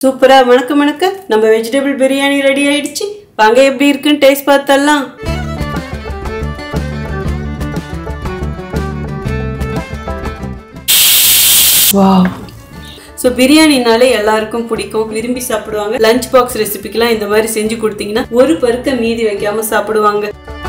சூப்பரா மணக்க மணக்க நம்ம வெஜிடபிள் பிரியாணி ரெடி ஆயிடுச்சு வாங்க எப்படி இருக்குன்னு டேஸ்ட் பார்த்தலாம் வாவ் ஸோ பிரியாணினாலே எல்லாருக்கும் பிடிக்கும் விரும்பி சாப்பிடுவாங்க லஞ்ச் பாக்ஸ் ரெசிபிக்கெல்லாம் இந்த மாதிரி செஞ்சு கொடுத்தீங்கன்னா ஒரு பருக்க மீதி வைக்காம சாப்பிடுவாங்க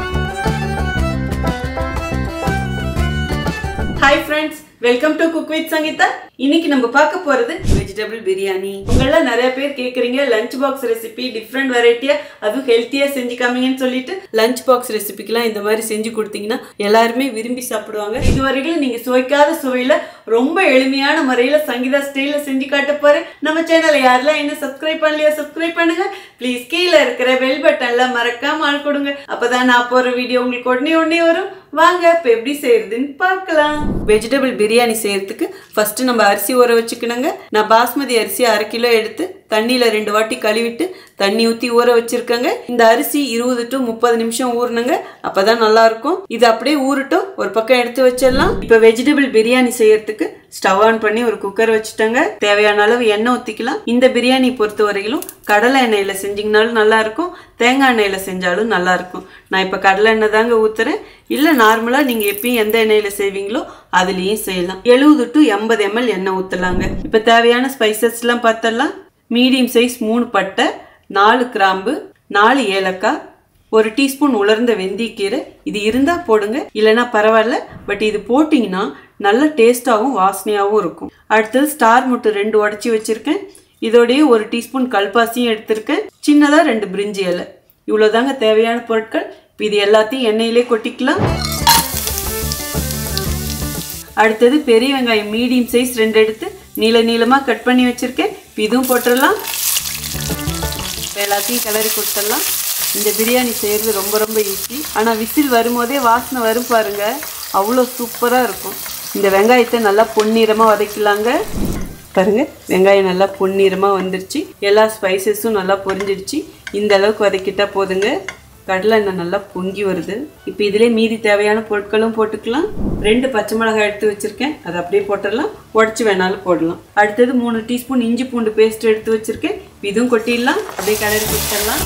hi friends welcome to cook with Sangeetha இன்னைக்கு நம்ம பார்க்க போறது வெஜிடபிள் பிரியாணி உங்கள நிறைய பேர் கேக்குறீங்க லஞ்ச் பாக்ஸ் ரெசிபி டிஃப்ரெண்ட் வெரைட்டியா அதுவும் ஹெல்த்தியா செஞ்சு காமிங்கன்னு சொல்லிட்டு லஞ்ச் பாக்ஸ் ரெசிபிக்கெல்லாம் இந்த மாதிரி செஞ்சு கொடுத்தீங்கன்னா எல்லாருமே விரும்பி சாப்பிடுவாங்க இதுவரைக்கும் நீங்க சுவைக்காத சுவையில ரொம்ப எளிமையான முறையில சங்கீதா ஸ்டைல செஞ்சு காட்ட போறேன் நம்ம சேனலை யாரெல்லாம் என்ன சப்ஸ்கிரைப் பண்ணலையோ சப்ஸ்கிரைப் பண்ணுங்க ப்ளீஸ் கீழே இருக்கிற பெல் பட்டன்ல மறக்காம ஆள் கொடுங்க அப்பதான் நான் போற வீடியோ உங்களுக்கு உடனே உடனே வரும் வாங்க இப்போ எப்படி செய்யறதுன்னு பார்க்கலாம் வெஜிடபிள் பிரியாணி செய்யறதுக்கு ஃபர்ஸ்ட் நம்ம அரிசி ஊற வச்சுக்கணுங்க நான் பாஸ்மதி அரிசி அரை கிலோ எடுத்து தண்ணியில் ரெண்டு வாட்டி கழுவிட்டு தண்ணி ஊற்றி ஊற வச்சிருக்கேங்க இந்த அரிசி இருபது டு முப்பது நிமிஷம் ஊறணுங்க அப்பதான் நல்லா இருக்கும் இது அப்படியே ஊறட்டும் ஒரு பக்கம் எடுத்து வச்சிடலாம் இப்போ வெஜிடபிள் பிரியாணி செய்யறதுக்கு ஸ்டவ் ஆன் பண்ணி ஒரு குக்கர் வச்சுட்டேங்க தேவையான அளவு எண்ணெய் ஊற்றிக்கலாம் இந்த பிரியாணி பொறுத்த வரையிலும் கடலை எண்ணெயில் செஞ்சிங்கனாலும் நல்லா இருக்கும் தேங்காய் எண்ணெயில் செஞ்சாலும் நல்லா இருக்கும் நான் இப்போ கடலை எண்ணெய் தாங்க ஊற்றுறேன் இல்லை நார்மலாக நீங்கள் எப்பயும் எந்த எண்ணெயில் செய்வீங்களோ அதுலேயும் செய்யலாம் எழுபது டு எண்பது எம்எல் எண்ணெய் ஊற்றலாங்க இப்போ தேவையான ஸ்பைசஸ்லாம் பார்த்தலாம் மீடியம் சைஸ் மூணு பட்டை நாலு கிராம்பு நாலு ஏலக்காய் ஒரு டீஸ்பூன் உலர்ந்த வெந்தயக்கீரை இது இருந்தால் போடுங்க இல்லைன்னா பரவாயில்ல பட் இது போட்டிங்கன்னா நல்ல டேஸ்ட்டாகவும் வாசனையாகவும் இருக்கும் அடுத்தது ஸ்டார் முட்டை ரெண்டு உடச்சி வச்சுருக்கேன் இதோடய ஒரு டீஸ்பூன் கல்பாசியும் எடுத்திருக்கேன் சின்னதாக ரெண்டு பிரிஞ்சி இலை இவ்வளோதாங்க தேவையான பொருட்கள் இப்போ இது எல்லாத்தையும் எண்ணெயிலே கொட்டிக்கலாம் அடுத்தது பெரிய வெங்காயம் மீடியம் சைஸ் ரெண்டு எடுத்து நீள நீளமாக கட் பண்ணி வச்சுருக்கேன் இப்போ இதுவும் போட்டுடலாம் இப்போ எல்லாத்தையும் கிளறி கொடுத்துடலாம் இந்த பிரியாணி செய்கிறது ரொம்ப ரொம்ப ஈஸி ஆனால் விசில் வரும்போதே வாசனை வரும் பாருங்க அவ்வளோ சூப்பராக இருக்கும் இந்த வெங்காயத்தை நல்லா பொன்னிறமாக வதக்கலாங்க பாருங்க வெங்காயம் நல்லா பொன்னிறமாக வந்துருச்சு எல்லா ஸ்பைசஸும் நல்லா பொரிஞ்சிடுச்சு இந்த அளவுக்கு வதக்கிட்டா போதுங்க கடலை எண்ணெய் நல்லா பொங்கி வருது இப்போ இதிலே மீதி தேவையான பொருட்களும் போட்டுக்கலாம் ரெண்டு பச்சை மிளகாய் எடுத்து வச்சிருக்கேன் அதை அப்படியே போட்டுடலாம் உடச்சி வேணாலும் போடலாம் அடுத்தது மூணு டீஸ்பூன் இஞ்சி பூண்டு பேஸ்ட் எடுத்து வச்சிருக்கேன் இதுவும் கொட்டிடலாம் அப்படியே கிளறி கொடுத்துடலாம்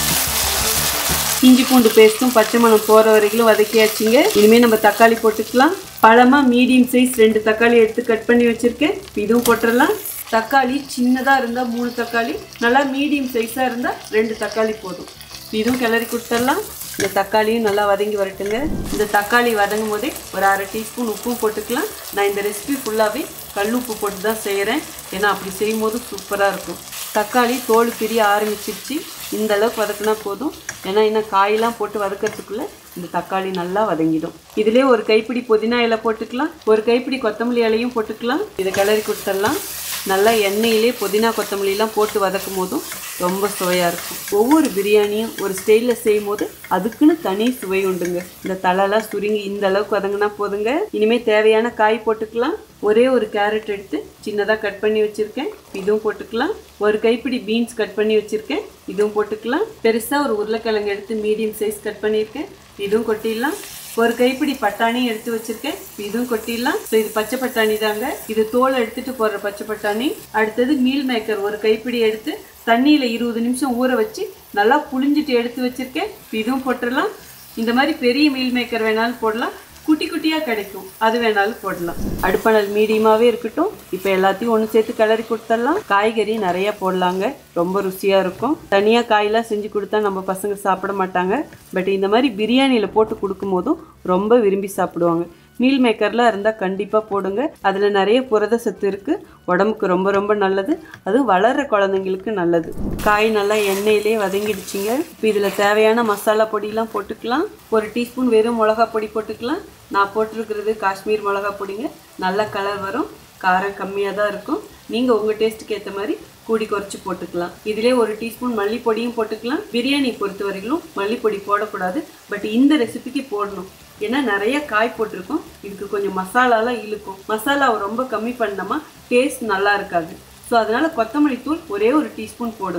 இஞ்சி பூண்டு பேஸ்ட்டும் பச்சை மணம் போகிற வரைக்கும் வதக்கியாச்சுங்க இனிமேல் நம்ம தக்காளி போட்டுக்கலாம் பழமாக மீடியம் சைஸ் ரெண்டு தக்காளி எடுத்து கட் பண்ணி வச்சுருக்கேன் இதுவும் போட்டுடலாம் தக்காளி சின்னதாக இருந்தால் மூணு தக்காளி நல்லா மீடியம் சைஸாக இருந்தால் ரெண்டு தக்காளி போதும் இதுவும் கிளறி கொடுத்துடலாம் இந்த தக்காளியும் நல்லா வதங்கி வரட்டுங்க இந்த தக்காளி வதங்கும் போதே ஒரு அரை டீஸ்பூன் உப்பும் போட்டுக்கலாம் நான் இந்த ரெசிபி ஃபுல்லாகவே கல் உப்பு போட்டு தான் செய்கிறேன் ஏன்னா அப்படி செய்யும் போது சூப்பராக இருக்கும் தக்காளி தோல் பிரிய ஆரம்பிச்சிருச்சு இந்த அளவுக்கு வதக்குனா போதும் ஏன்னா இன்னும் காயெல்லாம் போட்டு வதக்கிறதுக்குள்ளே இந்த தக்காளி நல்லா வதங்கிடும் இதிலே ஒரு கைப்பிடி புதினா இலை போட்டுக்கலாம் ஒரு கைப்பிடி கொத்தமல்லி இலையும் போட்டுக்கலாம் இதை கிளறி கொடுத்துடலாம் நல்லா எண்ணெயிலே புதினா கொத்தமல்லிலாம் போட்டு வதக்கும் போதும் ரொம்ப சுவையாக இருக்கும் ஒவ்வொரு பிரியாணியும் ஒரு ஸ்டைலில் செய்யும் போது அதுக்குன்னு தனி சுவை உண்டுங்க இந்த தலைலாம் சுருங்கி இந்த அளவுக்கு வதங்கினா போதுங்க இனிமேல் தேவையான காய் போட்டுக்கலாம் ஒரே ஒரு கேரட் எடுத்து சின்னதாக கட் பண்ணி வச்சுருக்கேன் இதுவும் போட்டுக்கலாம் ஒரு கைப்பிடி பீன்ஸ் கட் பண்ணி வச்சுருக்கேன் இதுவும் போட்டுக்கலாம் பெருசாக ஒரு உருளைக்கிழங்கு எடுத்து மீடியம் சைஸ் கட் பண்ணியிருக்கேன் இதுவும் கொட்டிடலாம் ஒரு கைப்பிடி பட்டாணியும் எடுத்து வச்சிருக்கேன் இதுவும் கொட்டிடலாம் ஸோ இது பச்சை பட்டாணி தாங்க இது தோலை எடுத்துட்டு போடுற பச்சை பட்டாணி அடுத்தது மீல் மேக்கர் ஒரு கைப்பிடி எடுத்து தண்ணியில் இருபது நிமிஷம் ஊற வச்சு நல்லா புளிஞ்சிட்டு எடுத்து வச்சிருக்கேன் இதுவும் போட்டுடலாம் இந்த மாதிரி பெரிய மீல் மேக்கர் வேணாலும் போடலாம் குட்டி குட்டியாக கிடைக்கும் அது வேணாலும் போடலாம் அடுப்பணல் மீடியமாகவே இருக்கட்டும் இப்போ எல்லாத்தையும் ஒன்று சேர்த்து கிளறி கொடுத்துடலாம் காய்கறி நிறைய போடலாங்க ரொம்ப ருசியாக இருக்கும் தனியாக காயெல்லாம் செஞ்சு கொடுத்தா நம்ம பசங்க சாப்பிட மாட்டாங்க பட் இந்த மாதிரி பிரியாணியில் போட்டு கொடுக்கும் போதும் ரொம்ப விரும்பி சாப்பிடுவாங்க மீல் மேக்கர்லாம் இருந்தால் கண்டிப்பாக போடுங்க அதில் நிறைய புரத சத்து இருக்குது உடம்புக்கு ரொம்ப ரொம்ப நல்லது அது வளர்கிற குழந்தைங்களுக்கு நல்லது காய் நல்லா எண்ணெயிலே வதங்கிடுச்சிங்க இப்போ இதில் தேவையான மசாலா பொடியெலாம் போட்டுக்கலாம் ஒரு டீஸ்பூன் வெறும் மிளகா பொடி போட்டுக்கலாம் நான் போட்டிருக்கிறது காஷ்மீர் மிளகா பொடிங்க நல்ல கலர் வரும் காரம் கம்மியாக தான் இருக்கும் நீங்கள் உங்கள் டேஸ்ட்டுக்கு ஏற்ற மாதிரி கூடி குறைச்சி போட்டுக்கலாம் இதிலே ஒரு டீஸ்பூன் மல்லிப்பொடியும் போட்டுக்கலாம் பிரியாணி பொறுத்த வரைக்கும் மல்லிப்பொடி போடக்கூடாது பட் இந்த ரெசிபிக்கு போடணும் ஏன்னா நிறைய காய் போட்டிருக்கோம் இதுக்கு கொஞ்சம் மசாலாலாம் இழுக்கும் மசாலாவை ரொம்ப கம்மி பண்ணோமா டேஸ்ட் நல்லா இருக்காது ஸோ அதனால் கொத்தமல்லி தூள் ஒரே ஒரு டீஸ்பூன் போடுங்க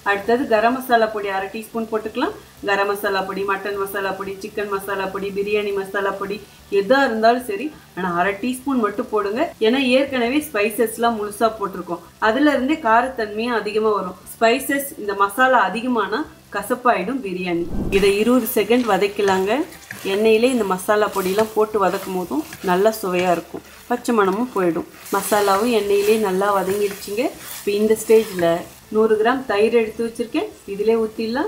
அடுத்தது கரம் மசாலா பொடி அரை டீஸ்பூன் போட்டுக்கலாம் கரம் மசாலா பொடி மட்டன் மசாலா பொடி சிக்கன் மசாலா பொடி பிரியாணி மசாலா பொடி எதாக இருந்தாலும் சரி ஆனால் அரை டீஸ்பூன் மட்டும் போடுங்க ஏன்னா ஏற்கனவே ஸ்பைசஸ்லாம் முழுசாக போட்டிருக்கோம் அதுல இருந்தே காரத்தன்மையும் அதிகமாக வரும் ஸ்பைசஸ் இந்த மசாலா அதிகமானால் கசப்பாயிடும் பிரியாணி இதை இருபது செகண்ட் வதக்கலாங்க எண்ணெயிலே இந்த மசாலா பொடியெலாம் போட்டு வதக்கும் போதும் நல்லா சுவையாக இருக்கும் பச்சை மணமும் போயிடும் மசாலாவும் எண்ணெயிலே நல்லா வதங்கிடுச்சுங்க இப்போ இந்த ஸ்டேஜில் நூறு கிராம் தயிர் எடுத்து வச்சுருக்கேன் இதிலே ஊற்றிடலாம்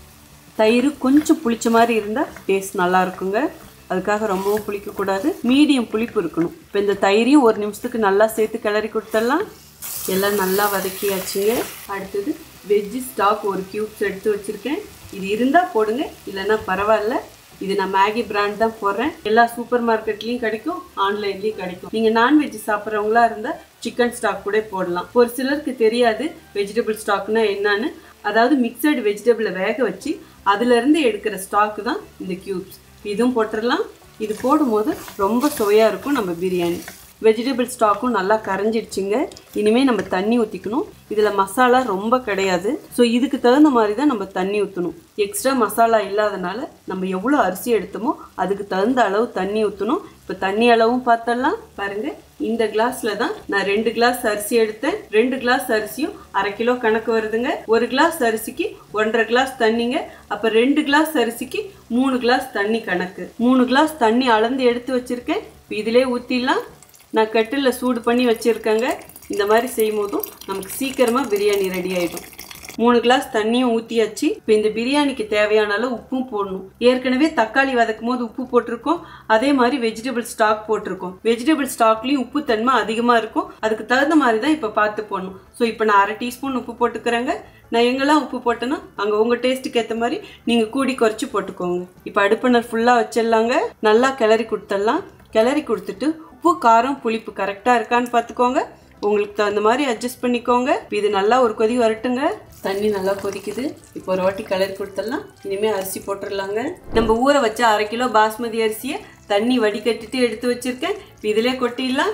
தயிர் கொஞ்சம் புளிச்ச மாதிரி இருந்தால் டேஸ்ட் நல்லா இருக்குங்க அதுக்காக ரொம்பவும் புளிக்கக்கூடாது மீடியம் புளிப்பு இருக்கணும் இப்போ இந்த தயிரையும் ஒரு நிமிஷத்துக்கு நல்லா சேர்த்து கிளறி கொடுத்துடலாம் எல்லாம் நல்லா வதக்கியாச்சுங்க அடுத்தது வெஜ்ஜு ஸ்டாக் ஒரு க்யூப்ஸ் எடுத்து வச்சுருக்கேன் இது இருந்தால் போடுங்க இல்லைன்னா பரவாயில்ல இது நான் மேகி பிராண்ட் தான் போடுறேன் எல்லா சூப்பர் மார்க்கெட்லேயும் கிடைக்கும் ஆன்லைன்லேயும் கிடைக்கும் நீங்கள் நான்வெஜ் சாப்பிட்றவங்களா இருந்தால் சிக்கன் ஸ்டாக் கூட போடலாம் ஒரு சிலருக்கு தெரியாது வெஜிடபிள் ஸ்டாக்னா என்னன்னு அதாவது மிக்சடு வெஜிடபிளை வேக வச்சு அதுலேருந்து எடுக்கிற ஸ்டாக்கு தான் இந்த க்யூப்ஸ் இதுவும் போட்டுடலாம் இது போடும்போது ரொம்ப சுவையாக இருக்கும் நம்ம பிரியாணி வெஜிடபிள் ஸ்டாக்கும் நல்லா கரைஞ்சிடுச்சுங்க இனிமேல் நம்ம தண்ணி ஊற்றிக்கணும் இதில் மசாலா ரொம்ப கிடையாது ஸோ இதுக்கு தகுந்த மாதிரி தான் நம்ம தண்ணி ஊற்றணும் எக்ஸ்ட்ரா மசாலா இல்லாதனால நம்ம எவ்வளோ அரிசி எடுத்தோமோ அதுக்கு தகுந்த அளவு தண்ணி ஊற்றணும் இப்போ தண்ணி அளவும் பார்த்தலாம் பாருங்க இந்த கிளாஸில் தான் நான் ரெண்டு கிளாஸ் அரிசி எடுத்தேன் ரெண்டு கிளாஸ் அரிசியும் அரை கிலோ கணக்கு வருதுங்க ஒரு கிளாஸ் அரிசிக்கு ஒன்றரை கிளாஸ் தண்ணிங்க அப்போ ரெண்டு கிளாஸ் அரிசிக்கு மூணு கிளாஸ் தண்ணி கணக்கு மூணு கிளாஸ் தண்ணி அளந்து எடுத்து வச்சுருக்கேன் இப்போ இதிலே ஊற்றிடலாம் நான் கட்டிலில் சூடு பண்ணி வச்சுருக்கேங்க இந்த மாதிரி செய்யும் போதும் நமக்கு சீக்கிரமாக பிரியாணி ரெடி ஆகிடும் மூணு கிளாஸ் தண்ணியும் ஊற்றியாச்சு இப்போ இந்த பிரியாணிக்கு தேவையான அளவு உப்பும் போடணும் ஏற்கனவே தக்காளி வதக்கும் போது உப்பு போட்டிருக்கோம் அதே மாதிரி வெஜிடபிள் ஸ்டாக் போட்டிருக்கோம் வெஜிடபிள் ஸ்டாக்லேயும் உப்பு தன்மை அதிகமாக இருக்கும் அதுக்கு தகுந்த மாதிரி தான் இப்போ பார்த்து போடணும் ஸோ இப்போ நான் அரை டீஸ்பூன் உப்பு போட்டுக்கிறேங்க நான் எங்கெல்லாம் உப்பு போட்டேன்னா அங்கே உங்கள் டேஸ்ட்டுக்கு ஏற்ற மாதிரி நீங்கள் கூடி குறைச்சி போட்டுக்கோங்க இப்போ அடுப்பினர் ஃபுல்லாக வச்சிடலாங்க நல்லா கிளறி கொடுத்துடலாம் கிளறி கொடுத்துட்டு உப்பு காரம் புளிப்பு கரெக்டாக இருக்கான்னு பார்த்துக்கோங்க உங்களுக்கு தகுந்த மாதிரி அட்ஜஸ்ட் பண்ணிக்கோங்க இப்போ இது நல்லா ஒரு கொதி வரட்டுங்க தண்ணி நல்லா கொதிக்குது இப்போ ஒரு வாட்டி கிளறி கொடுத்துடலாம் இனிமேல் அரிசி போட்டுடலாங்க நம்ம ஊற வச்ச அரை கிலோ பாஸ்மதி அரிசியை தண்ணி வடிகட்டிட்டு எடுத்து வச்சிருக்கேன் இப்போ இதிலே கொட்டிடலாம்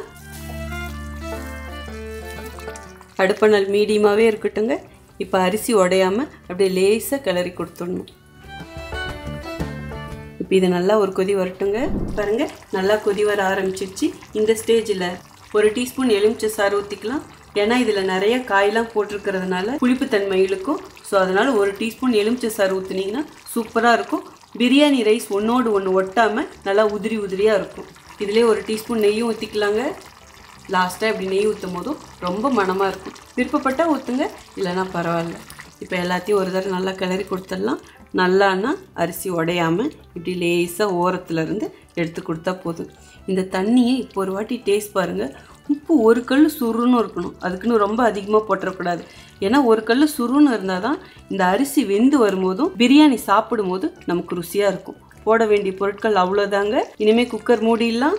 அடுப்பணல் மீடியமாகவே இருக்கட்டுங்க இப்போ அரிசி உடையாம அப்படியே லேசாக கிளறி கொடுத்துடணும் இப்போ இது நல்லா ஒரு கொதி வரட்டுங்க பாருங்க நல்லா கொதி வர ஆரம்பிச்சிருச்சு இந்த ஸ்டேஜில் ஒரு டீஸ்பூன் எலுமிச்சை சாறு ஊற்றிக்கலாம் ஏன்னா இதில் நிறைய காயெல்லாம் போட்டிருக்கிறதுனால புளிப்புத்தன்மை இழுக்கும் ஸோ அதனால் ஒரு டீஸ்பூன் எலுமிச்சை சாறு ஊற்றுனீங்கன்னா சூப்பராக இருக்கும் பிரியாணி ரைஸ் ஒன்றோடு ஒன்று ஒட்டாமல் நல்லா உதிரி உதிரியாக இருக்கும் இதிலே ஒரு டீஸ்பூன் நெய்யும் ஊற்றிக்கலாங்க லாஸ்ட்டாக இப்படி நெய் ஊற்றும் போதும் ரொம்ப மணமாக இருக்கும் விருப்பப்பட்டால் ஊற்றுங்க இல்லைன்னா பரவாயில்ல இப்போ எல்லாத்தையும் ஒரு தடவை நல்லா கிளறி கொடுத்துடலாம் நல்லான்னா அரிசி உடையாமல் இப்படி லேசாக ஓரத்துல இருந்து எடுத்து கொடுத்தா போதும் இந்த தண்ணியை இப்போ ஒரு வாட்டி டேஸ்ட் பாருங்கள் உப்பு ஒரு கல் சுருன்னு இருக்கணும் அதுக்குன்னு ரொம்ப அதிகமாக போட்டுறக்கூடாது ஏன்னா ஒரு கல் சுருன்னு இருந்தால் தான் இந்த அரிசி வெந்து வரும்போதும் பிரியாணி சாப்பிடும்போது நமக்கு ருசியாக இருக்கும் போட வேண்டிய பொருட்கள் அவ்வளோதாங்க இனிமேல் குக்கர் மூடிடலாம்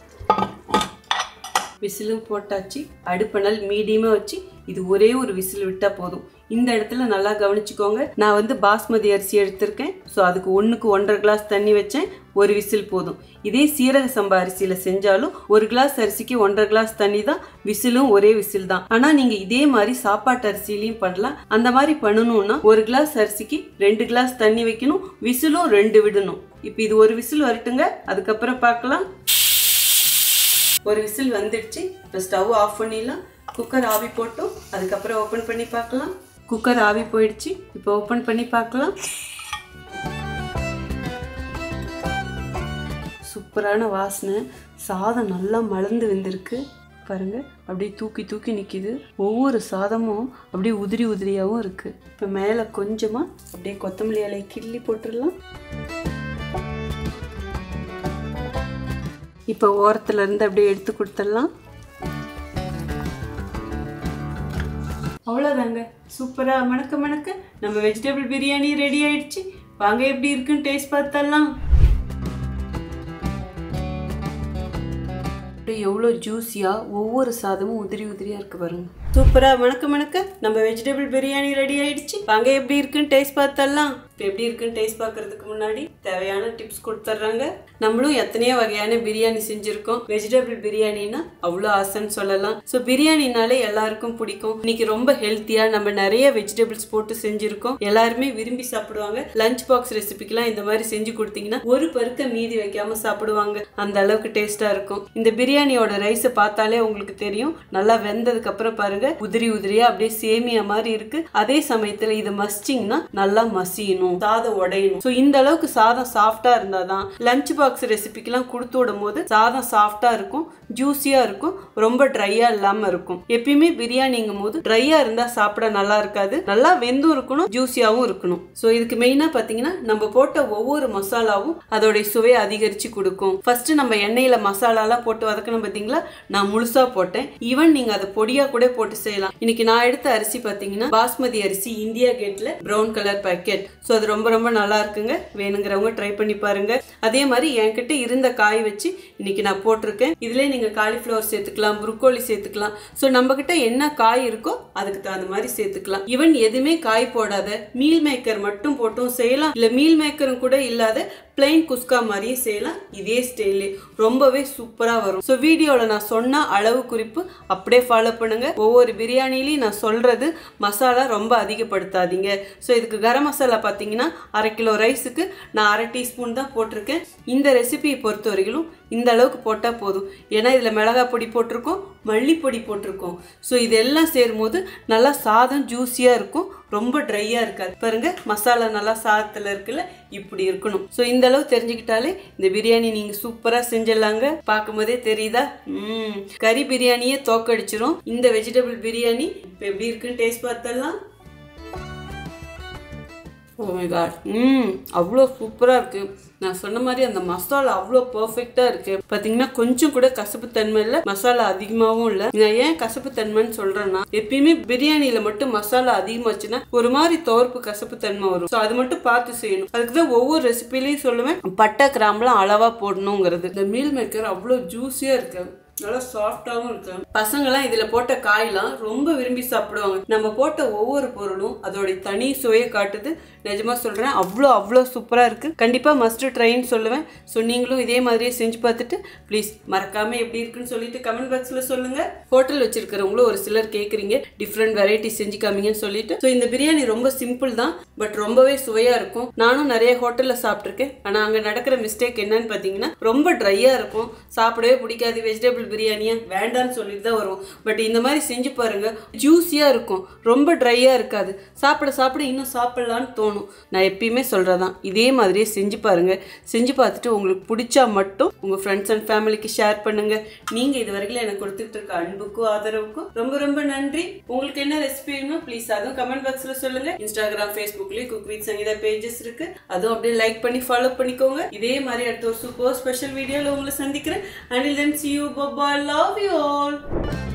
விசிலும் போட்டாச்சு அடுப்பணல் மீடியமாக வச்சு இது ஒரே ஒரு விசில் விட்டால் போதும் இந்த இடத்துல நல்லா கவனிச்சுக்கோங்க நான் வந்து பாஸ்மதி அரிசி எடுத்திருக்கேன் ஸோ அதுக்கு ஒன்றுக்கு ஒன்றரை கிளாஸ் தண்ணி வச்சேன் ஒரு விசில் போதும் இதே சீரக சம்பா அரிசியில் செஞ்சாலும் ஒரு கிளாஸ் அரிசிக்கு ஒன்றரை கிளாஸ் தண்ணி தான் விசிலும் ஒரே விசில் தான் ஆனால் நீங்கள் இதே மாதிரி சாப்பாட்டு அரிசிலையும் பண்ணலாம் அந்த மாதிரி பண்ணணும்னா ஒரு கிளாஸ் அரிசிக்கு ரெண்டு கிளாஸ் தண்ணி வைக்கணும் விசிலும் ரெண்டு விடணும் இப்போ இது ஒரு விசில் வரட்டுங்க அதுக்கப்புறம் பார்க்கலாம் ஒரு விசில் வந்துடுச்சு இப்போ ஸ்டவ் ஆஃப் பண்ணிடலாம் குக்கர் ஆவி போட்டோம் அதுக்கப்புறம் ஓப்பன் பண்ணி பார்க்கலாம் குக்கர் ஆவி போயிடுச்சு இப்போ ஓப்பன் பண்ணி பார்க்கலாம் சூப்பரான வாசனை சாதம் நல்லா மலர்ந்து வந்திருக்கு பாருங்க அப்படியே தூக்கி தூக்கி நிற்கிது ஒவ்வொரு சாதமும் அப்படியே உதிரி உதிரியாகவும் இருக்குது இப்போ மேலே கொஞ்சமாக அப்படியே கொத்தமல்லி இலையை கிள்ளி போட்டுடலாம் இப்போ ஓரத்துல இருந்து அப்படியே எடுத்து கொடுத்துடலாம் அவ்வளோதாங்க சூப்பராக மணக்க மணக்க நம்ம வெஜிடபிள் பிரியாணி ரெடி ஆயிடுச்சு வாங்க எப்படி இருக்குன்னு டேஸ்ட் பார்த்தலாம் எவ்வளோ ஜூஸியாக ஒவ்வொரு சாதமும் உதிரி உதிரியாக இருக்கு பாருங்க சூப்பரா மணக்க மணக்க நம்ம வெஜிடபிள் பிரியாணி ரெடி ஆயிடுச்சு வாங்க எப்படி இருக்குன்னு டேஸ்ட் பார்த்தரலாம் இப்போ எப்படி இருக்குன்னு டேஸ்ட் பார்க்கறதுக்கு முன்னாடி தேவையான டிப்ஸ் கொடுத்துட்றாங்க நம்மளும் எத்தனையோ வகையான பிரியாணி செஞ்சுருக்கோம் வெஜிடபிள் பிரியாணின்னா அவ்வளோ ஆசைன்னு சொல்லலாம் ஸோ பிரியாணினாலே எல்லாருக்கும் பிடிக்கும் இன்னைக்கு ரொம்ப ஹெல்த்தியா நம்ம நிறைய வெஜிடபிள்ஸ் போட்டு செஞ்சுருக்கோம் எல்லாருமே விரும்பி சாப்பிடுவாங்க லஞ்ச் பாக்ஸ் ரெசிபிக்கெல்லாம் இந்த மாதிரி செஞ்சு கொடுத்தீங்கன்னா ஒரு பருக்க மீதி வைக்காம சாப்பிடுவாங்க அந்த அளவுக்கு டேஸ்டா இருக்கும் இந்த பிரியாணியோட ரைஸை பார்த்தாலே உங்களுக்கு தெரியும் நல்லா வெந்ததுக்கு அப்புறம் பாருங்க உதிரி உதிரியா அப்படியே சேமியா மாதிரி இருக்கு அதே சமயத்துல இதை மசிச்சிங்கன்னா நல்லா மசியணும் சாதம் உடையணும் ஸோ இந்த அளவுக்கு சாதம் சாஃப்டா இருந்தாதான் லஞ்ச் பாக்ஸ் ரெசிபிக்கெல்லாம் கொடுத்து விடும் போது சாதம் சாஃப்டா இருக்கும் ஜூஸியா இருக்கும் ரொம்ப ட்ரையா இல்லாம இருக்கும் எப்பயுமே பிரியாணிங்கும் போது ட்ரையா இருந்தா சாப்பிட நல்லா இருக்காது நல்லா வெந்தும் இருக்கணும் ஜூஸியாவும் இருக்கணும் ஸோ இதுக்கு மெயினா பாத்தீங்கன்னா நம்ம போட்ட ஒவ்வொரு மசாலாவும் அதோடைய சுவையை அதிகரிச்சு கொடுக்கும் ஃபர்ஸ்ட் நம்ம எண்ணெயில மசாலாலாம் போட்டு வதக்கணும் பாத்தீங்களா நான் முழுசா போட்டேன் ஈவன் நீங்க அதை பொடியா கூட போட்டு செய்யலாம் இன்னைக்கு நான் எடுத்த அரிசி பாத்தீங்கன்னா பாஸ்மதி அரிசி இந்தியா கேட்ல பிரவுன் கலர் பேக்கெட் ஸோ அது ரொம்ப ரொம்ப நல்லா இருக்குங்க வேணுங்கிறவங்க ட்ரை பண்ணி பாருங்க அதே மாதிரி என்கிட்ட இருந்த காய் வச்சு இன்னைக்கு நான் போட்டிருக்கேன் இதுல நீங்க காலிஃப்ளவர் சேர்த்துக்கலாம் புரோக்கோலி சேர்த்துக்கலாம் ஸோ நம்ம கிட்ட என்ன காய் இருக்கோ அதுக்கு தகுந்த மாதிரி சேர்த்துக்கலாம் ஈவன் எதுவுமே காய் போடாத மீல் மேக்கர் மட்டும் போட்டும் செய்யலாம் இல்ல மீல் மேக்கரும் கூட இல்லாத பிளைன் குஸ்கா மாதிரியே செய்யலாம் இதே ஸ்டைலே ரொம்பவே சூப்பரா வரும் ஸோ வீடியோல நான் சொன்ன அளவு குறிப்பு அப்படியே ஃபாலோ பண்ணுங்க ஒவ்வொரு பிரியாணிலையும் நான் சொல்றது மசாலா ரொம்ப அதிகப்படுத்தாதீங்க ஸோ இதுக்கு கரம் மசாலா பார்த்தீங்கன்னா அரை கிலோ ரைஸுக்கு நான் அரை டீஸ்பூன் தான் போட்டிருக்கேன் இந்த ரெசிபியை பொறுத்த வரைக்கும் இந்த அளவுக்கு போட்டால் போதும் ஏன்னா இதில் மிளகாய் பொடி போட்டிருக்கோம் மல்லிப்பொடி போட்டிருக்கோம் ஸோ இதெல்லாம் சேரும்போது நல்லா சாதம் ஜூஸியாக இருக்கும் ரொம்ப ட்ரையாக இருக்காது பாருங்க மசாலா நல்லா சாதத்தில் இருக்குல்ல இப்படி இருக்கணும் ஸோ இந்த அளவு தெரிஞ்சுக்கிட்டாலே இந்த பிரியாணி நீங்கள் சூப்பராக செஞ்சிடலாங்க பார்க்கும்போதே தெரியுதா ம் கறி பிரியாணியே தோக்கடிச்சிரும் இந்த வெஜிடபிள் பிரியாணி இப்போ எப்படி இருக்குன்னு டேஸ்ட் பார்த்தலாம் ஓ மை காட் ம் அவ்வளோ சூப்பராக இருக்குது நான் சொன்ன மாதிரி அந்த மசாலா அவ்வளோ பர்ஃபெக்டாக இருக்கு பார்த்தீங்கன்னா கொஞ்சம் கூட கசப்பு தன்மை இல்லை மசாலா அதிகமாகவும் இல்லை நான் ஏன் கசப்பு தன்மைன்னு சொல்கிறேன்னா எப்பயுமே பிரியாணியில் மட்டும் மசாலா அதிகமாச்சுன்னா ஒரு மாதிரி துவர்ப்பு கசப்பு தன்மை வரும் ஸோ அது மட்டும் பார்த்து செய்யணும் அதுக்கு தான் ஒவ்வொரு ரெசிபிலையும் சொல்லுவேன் பட்டை கிராம்பெலாம் அளவாக போடணுங்கிறது இந்த மீல் மேக்கர் அவ்வளோ ஜூஸியாக இருக்கு நல்லா சாஃப்டாகவும் இருக்கு பசங்களாம் இதுல போட்ட காயெல்லாம் ரொம்ப விரும்பி சாப்பிடுவாங்க நம்ம போட்ட ஒவ்வொரு பொருளும் அதோட தனி சுவையை காட்டுது நிஜமா சொல்றேன் அவ்வளோ அவ்வளோ சூப்பரா இருக்கு கண்டிப்பா மஸ்ட் ட்ரைன்னு சொல்லுவேன் ஸோ நீங்களும் இதே மாதிரியே செஞ்சு பார்த்துட்டு ப்ளீஸ் மறக்காம எப்படி இருக்குன்னு சொல்லிட்டு கமெண்ட் பாக்ஸ்ல சொல்லுங்க ஹோட்டல் வச்சிருக்கிறவங்களும் ஒரு சிலர் கேட்குறீங்க டிஃப்ரெண்ட் வெரைட்டி செஞ்சு காமிங்கன்னு சொல்லிட்டு ஸோ இந்த பிரியாணி ரொம்ப சிம்பிள் தான் பட் ரொம்பவே சுவையா இருக்கும் நானும் நிறைய ஹோட்டல்ல சாப்பிட்ருக்கேன் ஆனா அங்க நடக்கிற மிஸ்டேக் என்னன்னு பாத்தீங்கன்னா ரொம்ப ட்ரையா இருக்கும் சாப்பிடவே பிடிக்காது வெஜிடபிள் பிரியாணியா வேண்டாம்னு சொல்லிட்டு தான் வரும் பட் இந்த மாதிரி செஞ்சு பாருங்க ஜூஸியா இருக்கும் ரொம்ப ட்ரையா இருக்காது சாப்பிட சாப்பிட இன்னும் சாப்பிடலான்னு தோணும் நான் எப்பயுமே சொல்றதான் இதே மாதிரியே செஞ்சு பாருங்க செஞ்சு பார்த்துட்டு உங்களுக்கு பிடிச்சா மட்டும் உங்க ஃப்ரெண்ட்ஸ் அண்ட் ஃபேமிலிக்கு ஷேர் பண்ணுங்க நீங்க இது வரைக்கும் எனக்கு கொடுத்துட்டு இருக்க அன்புக்கும் ஆதரவுக்கும் ரொம்ப ரொம்ப நன்றி உங்களுக்கு என்ன ரெசிபி வேணுமோ ப்ளீஸ் அதுவும் கமெண்ட் பாக்ஸ்ல சொல்லுங்க இன்ஸ்டாகிராம் ஃபேஸ்புக்லயும் குக் வித் சங்கீதா பேஜஸ் இருக்கு அதுவும் அப்படியே லைக் பண்ணி ஃபாலோ பண்ணிக்கோங்க இதே மாதிரி அடுத்த ஒரு சூப்பர் ஸ்பெஷல் வீடியோல உங்களை சந்திக்கிறேன் until then see you bye bye love you all